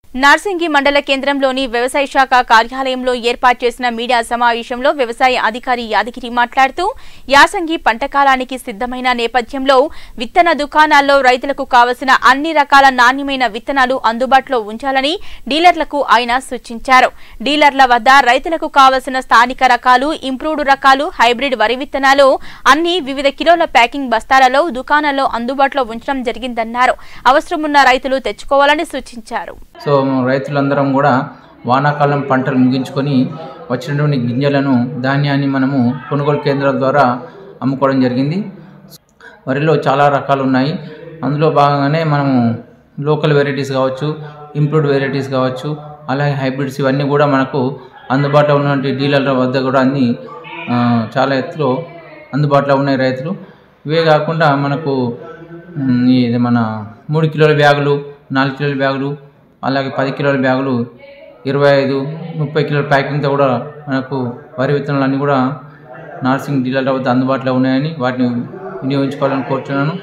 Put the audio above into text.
నార్సింగి మండల కేంద్రంలోని వ్యవసాయ శాఖ కార్యాలయంలో ఏర్పాటు చేసిన మీడియా సమావేశంలో వ్యవసాయ అధికారి యాదగిరి మాట్లాడుతూ యాసంగి పంట కాలానికి సిద్ధమైన నేపథ్యంలో విత్తన దుకాణాల్లో రైతులకు కావలసిన అన్ని రకాల నాణ్యమైన విత్తనాలు అందుబాటులో ఉంచాలని డీలర్లకు ఆయన సూచించారు డీలర్ల వద్ద రైతులకు కావలసిన స్థానిక రకాలు ఇంప్రూవ్డ్ రకాలు హైబ్రిడ్ వరి విత్తనాలు అన్ని వివిధ కిలోల ప్యాకింగ్ బస్తాలలో దుకాణాల్లో అందుబాటులో ఉంచడం జరిగిందన్నారు అవసరమున్న రైతులు తెచ్చుకోవాలని సూచించారు సో రైతులందరం కూడా వానాకాలం పంటలు ముగించుకొని వచ్చినటువంటి గింజలను ధాన్యాన్ని మనము కొనుగోలు కేంద్రాల ద్వారా అమ్ముకోవడం జరిగింది వరిలో చాలా రకాలు ఉన్నాయి అందులో భాగంగానే మనము లోకల్ వెరైటీస్ కావచ్చు ఇంప్రూవ్డ్ వెరైటీస్ కావచ్చు అలాగే హైబ్రిడ్స్ ఇవన్నీ కూడా మనకు అందుబాటులో ఉన్నటువంటి డీలర్ల వద్ద కూడా అన్ని ఆ, చాలా ఎత్తులో అందుబాటులో ఉన్నాయి రైతులు ఇవే కాకుండా మనకు మ్, ఇది మన మూడు కిలోల బ్యాగులు నాలుగు కిలోల బ్యాగులు అలాగే పది కిలోల బ్యాగులు ఇరవై ఐదు ముప్పై కిలోల ప్యాకింగ్తో కూడా మనకు వరి విత్తనాలు అన్నీ కూడా నార్సింగ్ డీలర్ల వద్ద అందుబాటులో ఉన్నాయని వాటిని వినియోగించుకోవాలని కోరుతున్నాను